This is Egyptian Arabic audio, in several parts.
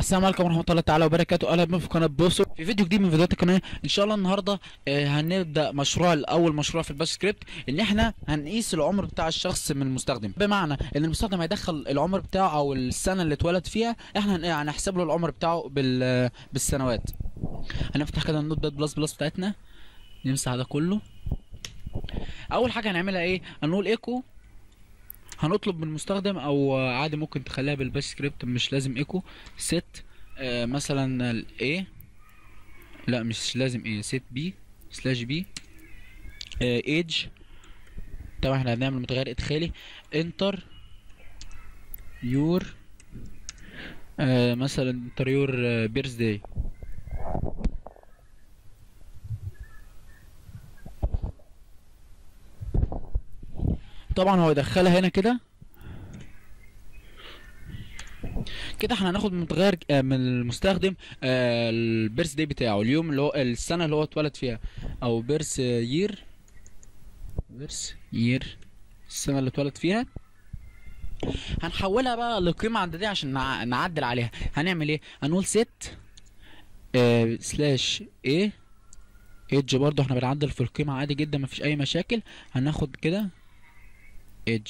السلام عليكم ورحمه الله تعالى وبركاته اهلا بكم في قناه بوسو في فيديو جديد من فيديوهات القناه ان شاء الله النهارده آه، هنبدا مشروع الاول مشروع في الباش سكريبت ان احنا هنقيس العمر بتاع الشخص من المستخدم بمعنى ان المستخدم هيدخل العمر بتاعه او السنه اللي اتولد فيها احنا هن- هنحسب له العمر بتاعه بال بالسنوات هنفتح كده النوت باد بلس بلس بتاعتنا نمسح ده كله اول حاجه هنعملها ايه هنقول ايكو هنطلب من المستخدم او عادي ممكن تخليها بالباش سكريبت مش لازم ايكو ست آه مثلا ال A لا مش لازم A set B سلاش B آه age طبعا احنا هنعمل متغير ادخالي enter your آه مثلا enter your آه birthday طبعا هو يدخلها هنا كده كده احنا هناخد متغير آه، من المستخدم البيرث داي بتاعه اليوم اللي هو السنه اللي هو اتولد فيها او بيرث يير بيرث يير السنه اللي اتولد فيها هنحولها بقى لقيمه عدديه عشان نع- نعدل عليها هنعمل ايه هنقول ست سلاش ايه ايدج برضه احنا بنعدل في القيمه عادي جدا مفيش اي مشاكل هناخد كده ايدج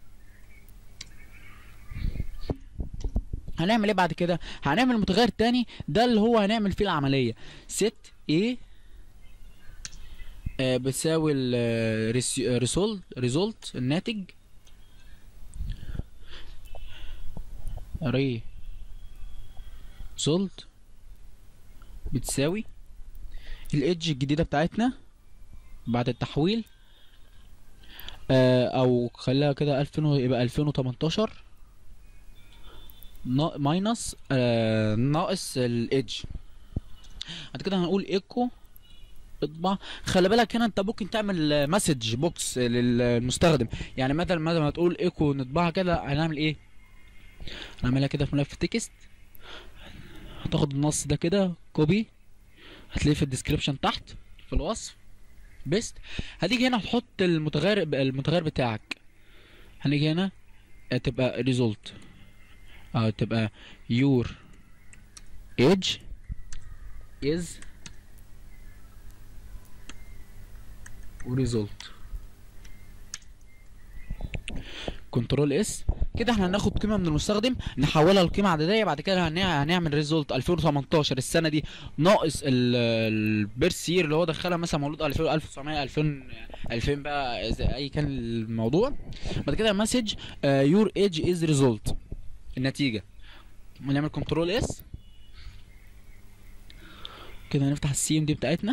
هنعمل ايه بعد كده هنعمل متغير تاني ده اللي هو هنعمل فيه العمليه set a آه بتساوي ال ريسولت ريزولت الناتج ري ريزولت بتساوي الايدج الجديده بتاعتنا بعد التحويل آه او خليها كده 2000 و- يبقى 2018 نا- ماينس آه ناقص الايدج بعد كده هنقول ايكو اطبع خلي بالك هنا انت ممكن تعمل مسج بوكس للمستخدم يعني مثلا مثلا ما تقول ايكو نطبعها كده هنعمل ايه هنعملها كده في ملف تكست هتاخد النص ده كده كوبي هتلاقيه في الديسكريبشن تحت في الوصف بيست هتيجي هنا تحط المتغير المتغير بتاعك هنيجي هنا تبقى ريزولت او تبقى your age is result كنترول اس كده احنا هناخد قيمه من المستخدم نحولها لقيمه عدديه بعد كده هنع- هنعمل ريزولت 2018 السنه دي ناقص البيرث يير اللي هو دخلها مثلا مولود 2000 1900 2000 2000 بقى زي اي كان الموضوع بعد كده مسج يور ايج از ريزولت النتيجه ونعمل كنترول اس كده هنفتح السي ام دي بتاعتنا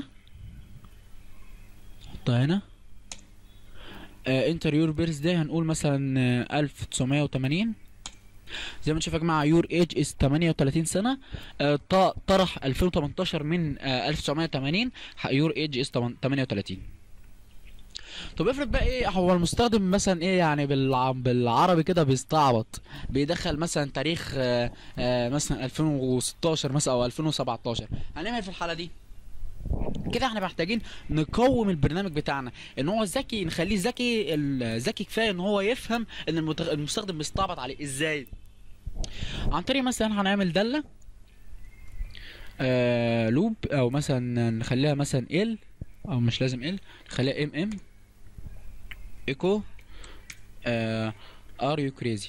نحطها هنا انتر يور بيرث داي هنقول مثلا آه، 1980 زي ما انت شايف يا جماعه يور ايج از 38 سنه آه، ط- طرح 2018 من آه، 1980 يور ايج از 38 طب افرض بقى ايه هو المستخدم مثلا ايه يعني بالع... بالعربي كده بيستعبط بيدخل مثلا تاريخ آه آه مثلا 2016 مثلا او 2017 هنعمل في الحاله دي كده احنا محتاجين نقوم البرنامج بتاعنا ان هو ذكي نخليه ذكي ال- ذكي كفايه ان هو يفهم ان المتغ... المستخدم بيستعبط عليه ازاي عن طريق مثلا هنعمل داله آه لوب او مثلا نخليها مثلا ال او مش لازم ال نخليها ام ام ايكو ار يو كريزي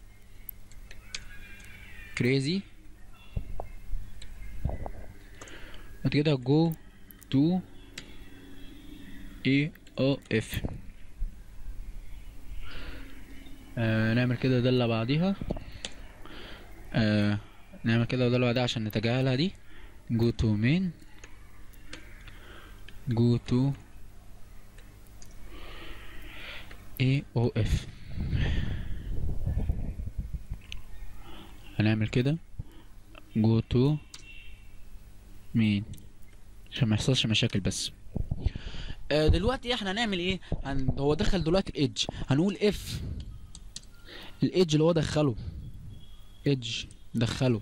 كريزي بعد كده جو تو اي او اف نعمل كده دالة بعديها آه نعمل كده دالة بعديها عشان نتجاهلها دي جو تو مين جو تو اي او اف هنعمل كده جو تو مين عشان ما يحصلش مشاكل بس آه دلوقتي احنا هنعمل ايه هن... هو دخل دلوقتي الايدج هنقول اف الايدج اللي هو دخله ايدج دخله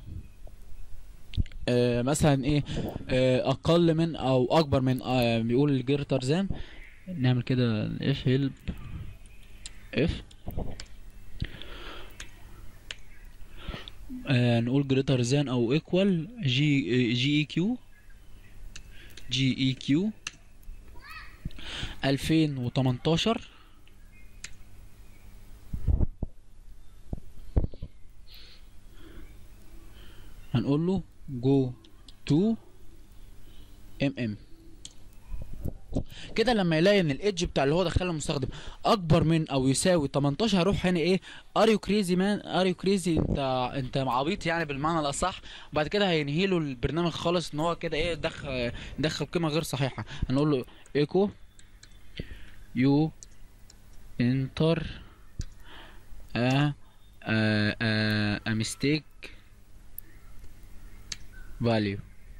آه مثلا ايه آه اقل من او اكبر من آه بيقول الجيرتر زام نعمل كده اف هيلب اف آه نقول greater than او equal جي جي اي كيو جي اي كيو 2018 هنقول له go to ام ام كده لما يلاقي ان الايدج بتاع اللي هو دخله المستخدم اكبر من او يساوي 18 هروح هنا ايه ار يو كريزي مان ار يو كريزي انت انت عبيط يعني بالمعنى الاصح وبعد كده هينهي له البرنامج خالص ان هو كده ايه دخل دخل قيمه غير صحيحه هنقول له ايكو يو انتر ا ا ا ميستيك فاليو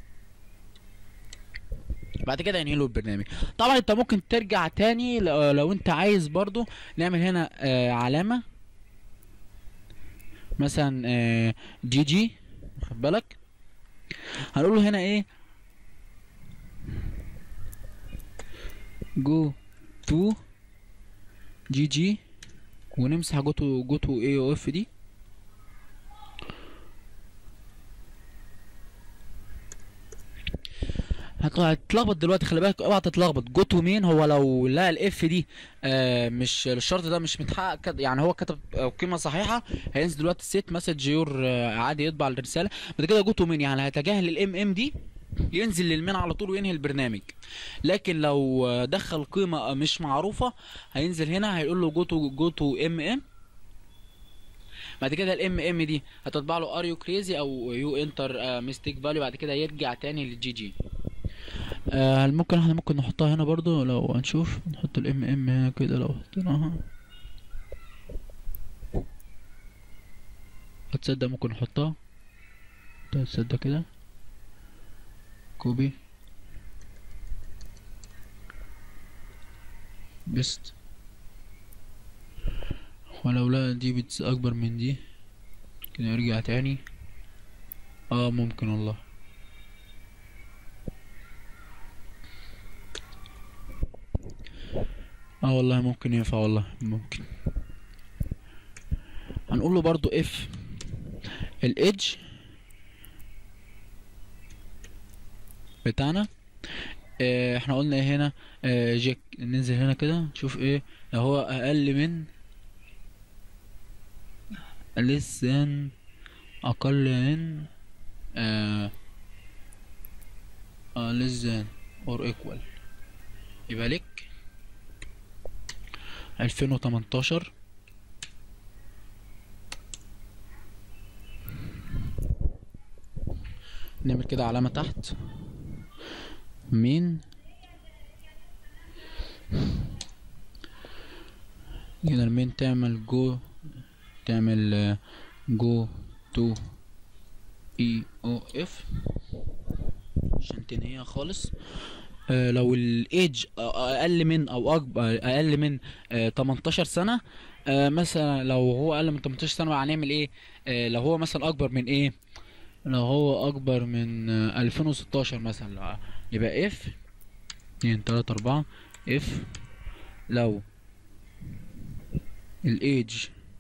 بعد كده ينهي له البرنامج طبعا انت ممكن ترجع تاني لو, لو انت عايز برضو نعمل هنا آه علامة مثلا آه جي جي خد بالك هنقول له هنا ايه جو تو جي جي ونمسح جو تو جو تو اي او اف دي هتتلخبط دلوقتي خلي بالك اوعى تتلخبط جو تو مين هو لو لقى الاف دي آه مش الشرط ده مش متحقق كد- يعني هو كتب آه، قيمه صحيحه هينزل دلوقتي سيت مسج يور آه عادي يطبع الرساله بعد كده جو تو مين يعني هيتجاهل الام ام دي ينزل للمين على طول وينهي البرنامج لكن لو آه، دخل قيمه آه، مش معروفه هينزل هنا هيقول له جو تو جو تو ام ام بعد كده الام ام دي هتطبع له ار يو كريزي او يو انتر ميستيك فاليو بعد كده يرجع تاني للجي جي آه ممكن احنا ممكن نحطها هنا برضو لو هنشوف نحط الام ام هنا كده لو حطيناها هتصدق ممكن نحطها تصدق كده كوبي بيست ولو لا دي بتس اكبر من دي كده يرجع تاني اه ممكن والله اه والله ممكن ينفع والله ممكن هنقول له برضو اف الايدج بتاعنا اه احنا قلنا ايه هنا اه جيك ننزل هنا كده نشوف ايه لو هو اقل من less than اقل من اه اه less than or equal يبقى لك 2018 نعمل كده علامة تحت مين كده المين تعمل جو تعمل جو تو اي او اف عشان تنهيها خالص آه، لو الايدج اقل من او اكبر اقل من آه، 18 سنه آه، مثلا لو هو اقل من 18 سنه هنعمل ايه آه، لو هو مثلا اكبر من ايه لو هو اكبر من آه، 2016 مثلا لو- يبقى اف 2 3 4 اف لو الايدج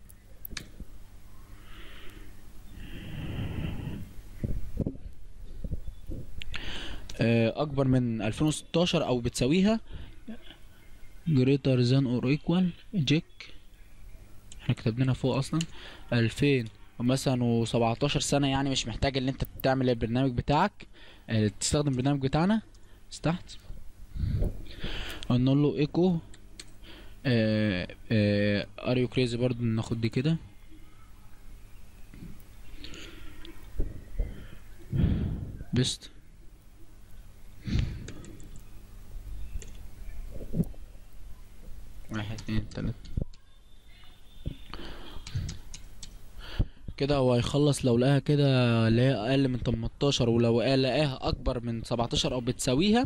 آه، اكبر من 2016 او بتساويها greater than or equal جيك احنا كتبناها فوق اصلا 2000 مثلا و17 سنة يعني مش محتاج ان انت تعمل البرنامج بتاعك آه، تستخدم البرنامج بتاعنا بس تحت هنقول له ايكو ار يو كريزي برضو ناخد دي كده بيست واحد اتنين تلاتة كده هو هيخلص لو لقاها كده اللي هي اقل من 18 ولو قال لقاها اكبر من 17 او بتساويها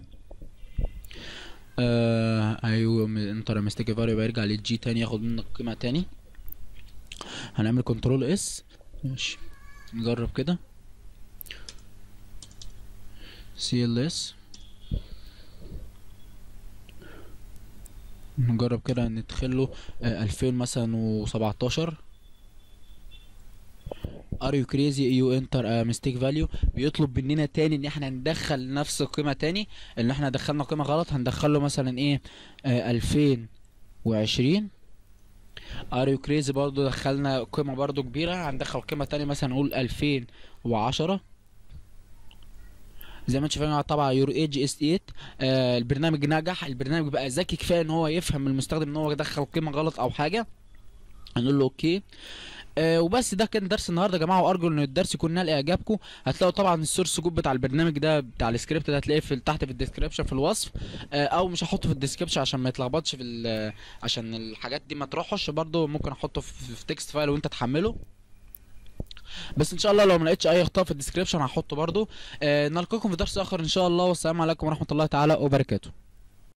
آه ايوه انتر مستيك فاليو يبقى يرجع للجي تاني ياخد منك قيمة تاني هنعمل كنترول اس ماشي نجرب كده سي ال اس نجرب كده ندخله آه، 2000 مثلا وسبعتاشر ار يو كريزي يو انتر ميستيك فاليو بيطلب مننا تاني ان احنا ندخل نفس القيمه تاني ان احنا دخلنا قيمه غلط هندخل له مثلا ايه آه 2020 ار يو كريزي برضو دخلنا قيمه برضو كبيره هندخل قيمه تانية مثلا نقول 2010 زي ما انتم شايفين طبعا يور ايج اس 8 آه البرنامج نجح البرنامج بقى ذكي كفايه ان هو يفهم المستخدم ان هو دخل قيمه غلط او حاجه هنقول له اوكي آه وبس ده كان درس النهارده يا جماعه وارجو ان الدرس يكون نال اعجابكم هتلاقوا طبعا السورس كود بتاع البرنامج ده بتاع السكريبت ده هتلاقيه في تحت في الديسكربشن في الوصف آه او مش هحطه في الديسكربشن عشان ما يتلخبطش في ال- عشان الحاجات دي ما تروحش برضو ممكن احطه في, في تكست فايل وانت تحمله بس ان شاء الله لو ما لقيتش اي اخطاء في الديسكربشن هحطه برضو آه نلقاكم في درس اخر ان شاء الله والسلام عليكم ورحمه الله تعالى وبركاته